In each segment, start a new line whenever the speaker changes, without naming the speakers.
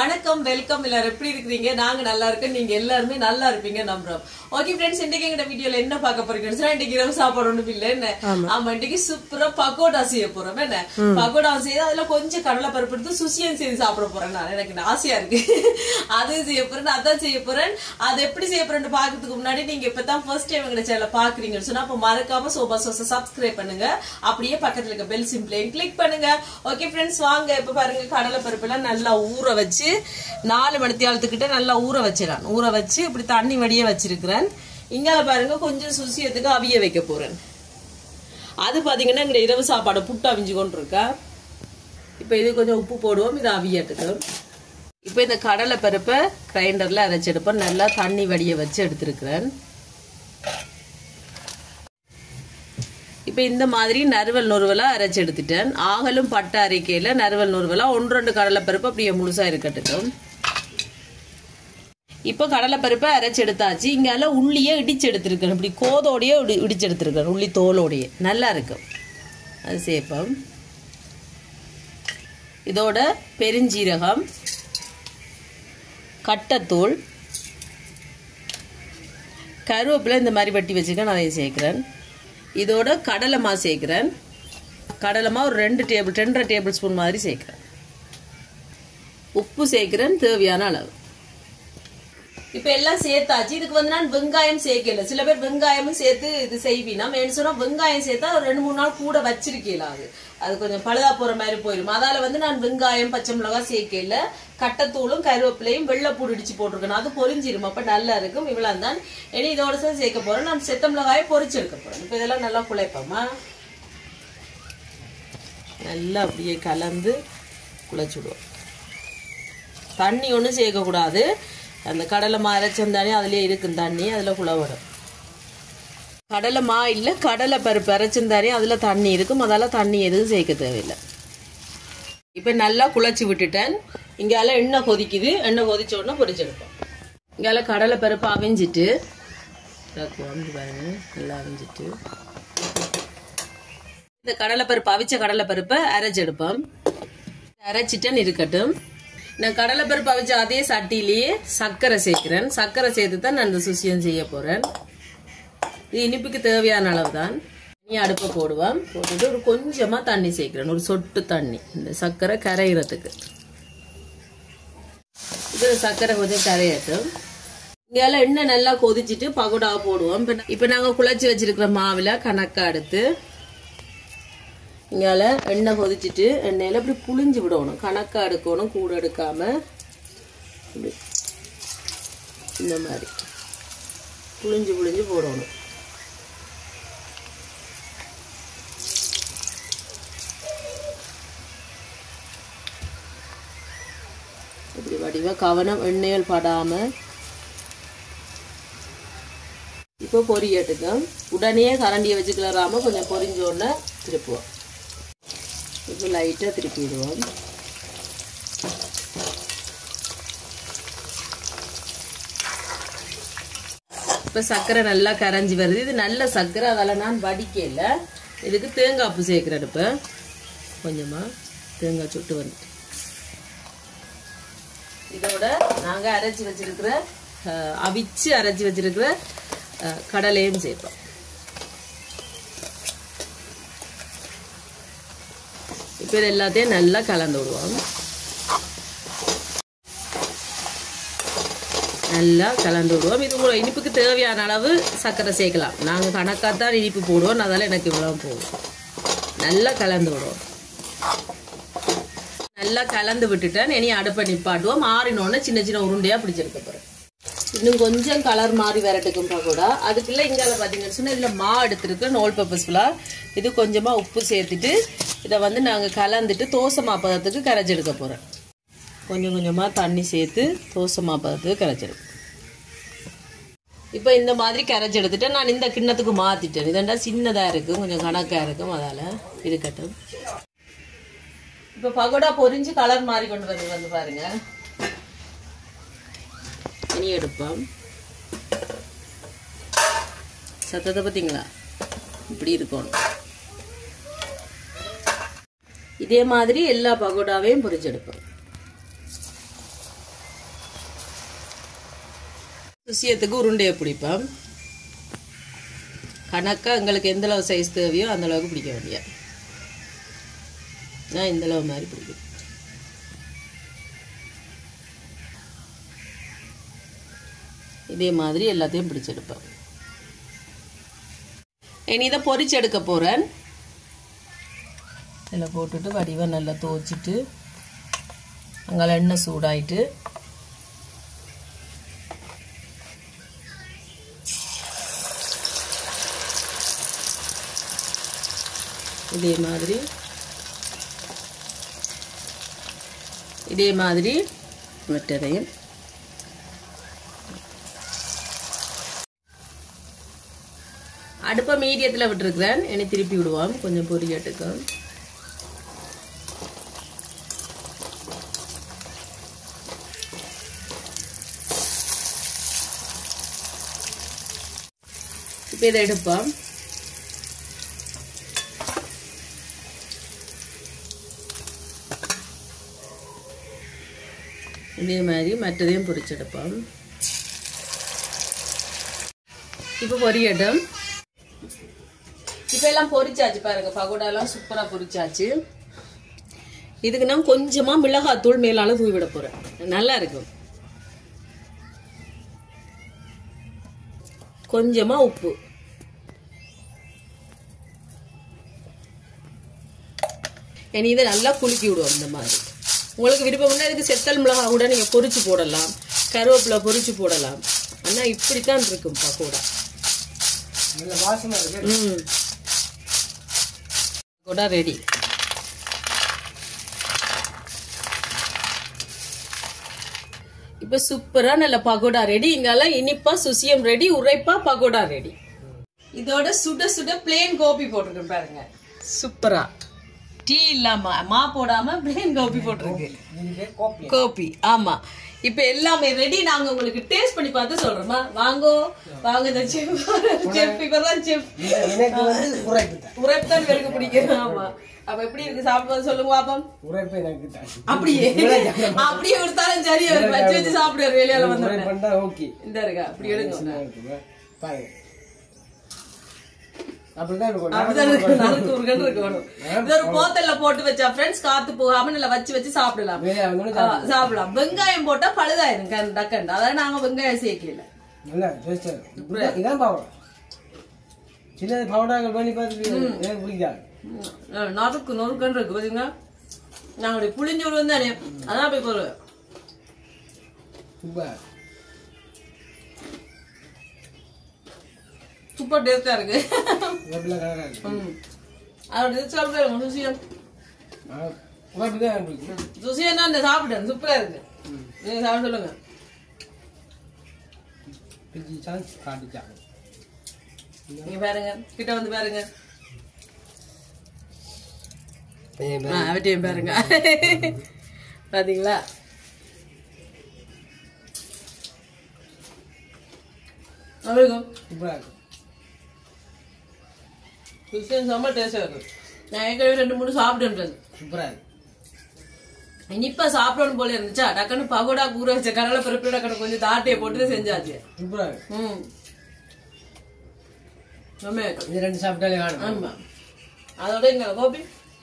வணக்கம் வெல்கம் எல்லாரும் எப்படி இருக்கிறீங்க நாங்க நல்லா இருக்கோம் நீங்க எல்லாருமே நல்லா இருப்பீங்க நம்புறோம் ஓகே ஃப்ரெண்ட்ஸ் இன்னைக்கு எங்க வீடியோல என்ன பார்க்க போறீங்கன்னு சொன்னா இன்னைக்கு இரவு சாப்பாடு ஒண்ணும் இல்ல என்ன ஆமா இன்னைக்கு சூப்பரா பக்கோடா செய்ய போறோம் என்ன பக்கோடா செய்து அதுல கொஞ்சம் கடலை பருப்பு எடுத்து சுசியம் செய்து சாப்பிட போறேன் நான் எனக்கு ஆசையா இருக்கு அது செய்ய போறேன் அதான் செய்ய போறேன் அது எப்படி செய்ய போறேன்னு பாக்கிறதுக்கு முன்னாடி நீங்க இப்பதான் ஃபர்ஸ்ட் டைம் எங்க சேனல பாக்குறீங்கன்னு சொன்னா அப்ப மறக்காம சோபா சோச சப்ஸ்கிரைப் பண்ணுங்க அப்படியே பக்கத்துல இருக்க பெல் சிம்ப்ளையும் கிளிக் பண்ணுங்க ஓகே ஃப்ரெண்ட்ஸ் வாங்க இப்ப பாருங்க கடலை பருப்பு எல்லாம் நல்லா ஊற வச்சு நாலு மணித்தியாலத்துக்கிட்ட நல்லா ஊற வச்சிடறான் ஊற வச்சு இப்படி தண்ணி வடிய வச்சிருக்கிறேன் இங்கால பாருங்க கொஞ்சம் சுசியத்துக்கு அவிய வைக்க போறேன் அது பாத்தீங்கன்னா இங்க இரவு சாப்பாடு புட்டு அவிஞ்சு கொண்டு இருக்கா இப்ப இது கொஞ்சம் உப்பு போடுவோம் இது அவியட்டுக்கும் இப்ப இந்த கடலை பருப்பை கிரைண்டர்ல அரைச்செடுப்பேன் நல்லா தண்ணி வடிய வச்சு எடுத்திருக்கிறேன் இப்போ இந்த மாதிரி நறுவல் நுறுவலா அரைச்சு எடுத்துட்டேன் ஆகலும் பட்டை அரைக்கையில் நறுவல் நுறுவலா ஒன்று ரெண்டு கடலைப்பருப்பு அப்படியே முழுசா இருக்கட்டும் இப்போ கடலைப்பருப்பை அரைச்சு எடுத்தாச்சு இங்கால உள்ளியே இடிச்சு எடுத்திருக்கேன் இப்படி கோதோடையே இடி இடிச்சு எடுத்திருக்கேன் உள்ளி தோலோடையே நல்லா இருக்கும் அது சேர்ப்போம் இதோட பெருஞ்சீரகம் கட்டத்தூள் கருவேப்பிலை இந்த மாதிரி வெட்டி வச்சுருக்கேன் அதையும் சேர்க்குறேன் இதோட கடலை மா சேர்க்குறேன் கடலை மா ஒரு ரெண்டு டேபிள் ரெண்டரை டேபிள் ஸ்பூன் மாதிரி சேர்க்குறேன் உப்பு சேர்க்குறேன் தேவையான அளவு இப்ப எல்லாம் சேர்த்தாச்சு இதுக்கு வந்து நான் வெங்காயம் சேர்க்கல சில பேர் வெங்காயமும் சேர்த்து இது செய்வீனா மேலும் சொன்னா வெங்காயம் சேர்த்தா ஒரு ரெண்டு மூணு நாள் கூட வச்சிருக்கல அது அது கொஞ்சம் பழுதா போற மாதிரி போயிடும் அதால வந்து நான் வெங்காயம் பச்சை மிளகாய் சேர்க்கல கட்டத்தூளும் கருவேப்பிலையும் வெள்ளைப்பூடு இடிச்சு போட்டிருக்கேன் அது பொரிஞ்சிரும் அப்ப நல்லா இருக்கும் இவ்வளவு தான் இனி இதோட சேர்த்து சேர்க்க போறேன் நான் செத்த மிளகாயை பொரிச்சு எடுக்க போறேன் இப்ப இதெல்லாம் நல்லா குழைப்போமா நல்லா அப்படியே கலந்து குழைச்சுடுவோம் தண்ணி ஒன்றும் சேர்க்கக்கூடாது அந்த கடலை மா அரைச்சம் தானே அதுலேயே இருக்கும் தண்ணி அதில் குழவிடும் கடலை மா இல்லை கடலை பருப்பு அரைச்சிருந்தானே அதில் தண்ணி இருக்கும் அதால் தண்ணி எதுவும் சேர்க்க தேவையில்லை இப்போ நல்லா குழச்சி விட்டுட்டேன் இங்கால எண்ணெய் கொதிக்குது எண்ணெய் கொதிச்ச உடனே பொரிச்செடுப்போம் இங்கால கடலை பருப்பு அவிஞ்சிட்டு வந்து பாருங்க நல்லா அவிஞ்சிட்டு இந்த கடலை பருப்பு அவிச்ச கடலை பருப்பை அரைச்செடுப்போம் அரைச்சிட்டேன்னு இருக்கட்டும் நான் கடலை பருப்பு அவிச்ச அதே சட்டிலேயே சர்க்கரை சேர்க்கிறேன் சர்க்கரை சேர்த்து தான் நான் இந்த சுசியம் செய்ய போறேன் இது இனிப்புக்கு தேவையான அளவு தான் நீ அடுப்பை போடுவேன் போட்டுட்டு ஒரு கொஞ்சமா தண்ணி சேர்க்கிறேன் ஒரு சொட்டு தண்ணி இந்த சர்க்கரை கரைகிறதுக்கு இது சர்க்கரை கொஞ்சம் கரையட்டும் இங்கெல்லாம் எண்ணெய் நல்லா கொதிச்சுட்டு பகோடாவை போடுவோம் இப்போ இப்போ நாங்கள் குழச்சி வச்சிருக்கிற மாவில் கணக்காக எடுத்து இங்கால எண்ணெய் கொதிச்சுட்டு எண்ணெயில் இப்படி புளிஞ்சு விடணும் கணக்காக எடுக்கணும் கூட எடுக்காம இப்படி இந்த மாதிரி புளிஞ்சு புளிஞ்சு போடணும் இப்படி வடிவா கவனம் எண்ணெயில் படாமல் இப்போ பொரியட்டுங்க உடனே கரண்டியை வச்சு கிளறாம கொஞ்சம் பொரிஞ்ச உடனே திருப்புவோம் இப்போ லைட்டாக திருப்பிடுவோம் இப்போ சர்க்கரை நல்லா கரைஞ்சி வருது இது நல்ல சர்க்கரை அதில் நான் வடிக்கல இதுக்கு தேங்காய் பூ சேர்க்குறேன் இப்போ கொஞ்சமாக தேங்காய் சுட்டு வந்துட்டு இதோட நாங்கள் அரைச்சி வச்சிருக்கிற அவிச்சு அரைச்சி வச்சிருக்கிற கடலையும் சேர்ப்போம் இப்போ இது எல்லாத்தையும் நல்லா கலந்து விடுவோம் நல்லா கலந்து விடுவோம் இது கூட இனிப்புக்கு தேவையான அளவு சர்க்கரை சேர்க்கலாம் நாங்கள் கணக்காக தான் இனிப்பு போடுவோம் அதனால் எனக்கு இவ்வளோ போடும் நல்லா கலந்து விடுவோம் நல்லா கலந்து விட்டுட்டேன் இனி அடுப்பை நிப்பாட்டுவோம் ஆறினோடனே சின்ன சின்ன உருண்டையாக பிடிச்சிருக்க போகிறேன் இன்னும் கொஞ்சம் கலர் மாறி வரட்டுக்கும் பக்கோடா அதுக்குள்ள இங்கால பார்த்தீங்கன்னு சொன்னால் இதில் மா எடுத்துருக்கு நோல் பப்பஸ் ஃபுல்லாக இது கொஞ்சமாக உப்பு சேர்த்துட்டு இதை வந்து நாங்கள் கலந்துட்டு தோசை மாப்பதத்துக்கு கரைச்சி எடுக்க போகிறோம் கொஞ்சம் கொஞ்சமாக தண்ணி சேர்த்து தோசை மாப்பதத்துக்கு கரைச்சிடுவோம் இப்போ இந்த மாதிரி கரைச்சி எடுத்துட்டு நான் இந்த கிண்ணத்துக்கு மாற்றிட்டேன் இதண்டா சின்னதாக இருக்கும் கொஞ்சம் கணக்காக இருக்கும் அதால் இருக்கட்டும் இப்போ பகோடா பொரிஞ்சு கலர் மாறி கொண்டு வந்து வந்து பாருங்க இனி எடுப்போம் சத்தத்தை பார்த்தீங்களா இப்படி இருக்கணும் இதே மாதிரி எல்லா பகோடாவையும் பொரிச்செடுப்போம் சுசியத்துக்கு உருண்டையை பிடிப்போம் கணக்காக எங்களுக்கு எந்த அளவு சைஸ் தேவையோ அந்த அளவுக்கு பிடிக்க வேண்டிய நான் இந்த அளவு மாதிரி பிடிக்கும் இதே மாதிரி எல்லாத்தையும் பிடிச்செடுப்பேன் இனி இதை பொரிச்சு எடுக்க போகிறேன் இதில் போட்டுட்டு வடிவை நல்லா துவச்சிட்டு அங்கே எண்ணெய் சூடாயிட்டு இதே மாதிரி இதே மாதிரி மற்றதையும் அடுப்பை மீடியத்தில் விட்டுருக்குறேன் என்னை திருப்பி விடுவோம் கொஞ்சம் பொரியட்டுக்கும் இப்போ இதை எடுப்போம் இதே மாதிரி மற்றதையும் பொரிச்செடுப்போம் இப்போ பொரியட்டும் இப்போ எல்லாம் பொரிச்சாச்சு பாருங்க பகோடாலாம் சூப்பராக பொரிச்சாச்சு இதுக்கு நான் கொஞ்சமாக மிளகாத்தூள் மேலால தூவி விட போகிறேன் நல்லா இருக்கும் கொஞ்சமாக உப்பு இனி இதை நல்லா குலுக்கி விடுவோம் இந்த மாதிரி உங்களுக்கு விருப்பம்னா இதுக்கு செத்தல் மிளகா கூட நீங்கள் பொரிச்சு போடலாம் கருவேப்பிலை பொரிச்சு போடலாம் ஆனால் இப்படித்தான் இருக்கும் பக்கோடா
நல்ல வாசமா இருக்கு
ம் பக்கோடா ரெடி இப்போ சூப்பரா நல்ல பகோடா ரெடி இங்கெல்லாம் இனிப்பா சுசியம் ரெடி உரைப்பா பகோடா ரெடி இதோட சுட சுட பிளேன் கோபி போட்டிருக்கேன் பாருங்க சூப்பரா டீ இல்லாம மா போடாம பிளேன் கோபி போட்டிருக்கு
இதுக்கு கோப்பி
கோபி ஆமா இப்ப எல்லாமே ரெடி நாங்க உங்களுக்கு டேஸ்ட் பண்ணி பார்த்து சொல்றோமா வாங்கோ வாங்க இந்த செஃப் செஃப் இப்பதான் செஃப்
இது எனக்கு வந்து உரைப்பு தான்
உரைப்பு தான் எனக்கு பிடிக்கும் ஆமா அப்ப எப்படி இருக்கு சாப்பிடுவது சொல்லுங்க பாப்போம்
உரைப்பு எனக்கு தான்
அப்படியே அப்படியே கொடுத்தாலும் சரி அவர் வச்சு வச்சு சாப்பிடுவார் வெளியால வந்தோடனே
உரைப்பு தான் ஓகே
இந்த இருக்கா அப்படி எடுங்க
பாருங்க அப்படிதான் இருக்கும்
அப்படிதான் இருக்கு நறுக்கு உருகன்னு இருக்கணும் இது ஒரு போத்தல்ல போட்டு வச்சா ஃப்ரெண்ட்ஸ் காத்து போகாம நல்லா வச்சு வச்சு சாப்பிடலாம்
வெளியே வந்தோடனே
ஆ, சாப்பிடலாம் வெங்காயம் போட்டா பழுதாயிரும் கண் டக்கண்டு அதான் நாங்க வெங்காயம் சேர்க்கல
நல்லா டேஸ்டா இருக்கும் இதான் பவுடர் சில பவுடர்கள் பண்ணி பார்த்துட்டு எனக்கு பிடிக்காது
ம், நறுக்கு நொறுக்கன்னு இருக்கு பாத்தீங்களா நாங்க அப்படி புளிஞ்சு விடுவோம் தானே அதான் போய் போடுவேன்
சூப்பர்
சூப்பர் டேஸ்டா இருக்கு
உரைப்புல கலராக இருக்கு
ம். அதோட சாப்பிடுறேன் சுசியன்
உரைப்பு தான் எனக்கு பிடிக்கும்
சுசியன் தான் இந்த சாப்பிட்டேன் சூப்பரா இருக்கு நீங்க சாப்பிட சொல்லுங்க
பிஜி சான்ஸ் காட்டிச்சாங்க
நீங்க பாருங்க கிட்ட வந்து பாருங்க ஆ, அவட்டையும் பாருங்க பாத்தீங்களா அவருக்கும்
சூப்பராக இருக்கும்
கிறிஸ்டியன் செம்ம டேஸ்டா இருக்கு நான் ஏற்கனவே ரெண்டு மூணு சாப்பிட்டுன்றது
சூப்பராக இருக்கு
இனிப்பா சாப்பிடணும் போல இருந்துச்சா டக்குன்னு பகோடா கூற வச்ச கடலை பருப்பு டக்குனு கொஞ்சம் தாட்டையை போட்டு செஞ்சாச்சு
சூப்பராக இருக்கு
ம் செம்மையா இருக்கு.
இது ரெண்டு சாப்பிட்டாலே வேணும்
ஆமா அதோட இங்க கோபி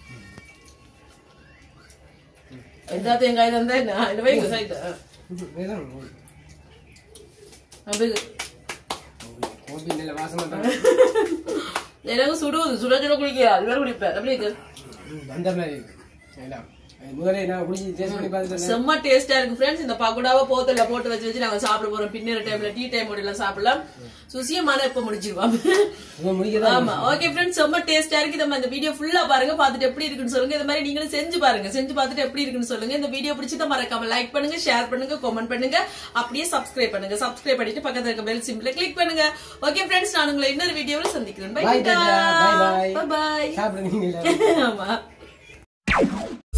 எல்லாத்தையும் எங்க தந்தா என்ன இந்த வைங்க சைடு
இதுதான்
அப்படி
கோபி நல்ல வாசமா தான்
எனக்கு சுடுவது சுட சுட குடிக்க அது வேற குடிப்பேன் எப்படி இருக்கு
அந்த மாதிரி இருக்கு எல்லாம் அது முதல்ல நான் குடிச்சு டேஸ்ட் பண்ணி பார்த்துட்டேன்
செம்ம டேஸ்டா இருக்கு ஃப்ரெண்ட்ஸ் இந்த பக்கோடாவை போத்தல்ல போட்டு வச்சு வச்சு நாங்க சாப்பிட போறோம் பின்னர் டைம்ல டீ டைம் எல்லாம் சாப்பிடலாம் சுசியமான இப்ப முடிச்சிருவாங்க
இவன் முடிக்கதான்
ஆமா ஓகே ஃப்ரெண்ட்ஸ் ரொம்ப டேஸ்டா இருக்கு நம்ம இந்த வீடியோ ஃபுல்லா பாருங்க பார்த்துட்டு எப்படி இருக்குன்னு சொல்லுங்க இந்த மாதிரி நீங்களும் செஞ்சு பாருங்க செஞ்சு பார்த்துட்டு எப்படி இருக்குன்னு சொல்லுங்க இந்த வீடியோ பிடிச்சத மறக்காம லைக் பண்ணுங்க ஷேர் பண்ணுங்க கமெண்ட் பண்ணுங்க அப்படியே சப்ஸ்கிரைப் பண்ணுங்க சப்ஸ்கிரைப் பண்ணிட்டு பக்கத்துல இருக்க பெல் சிம்பிள கிளிக் பண்ணுங்க ஓகே ஃப்ரெண்ட்ஸ் நான் உங்களை இன்னொரு வீடியோவில் சந்திக்கிறேன் bye
Bye, Tata. Bye, bye.
Bye
சாப்பிடுங்க
ஆமா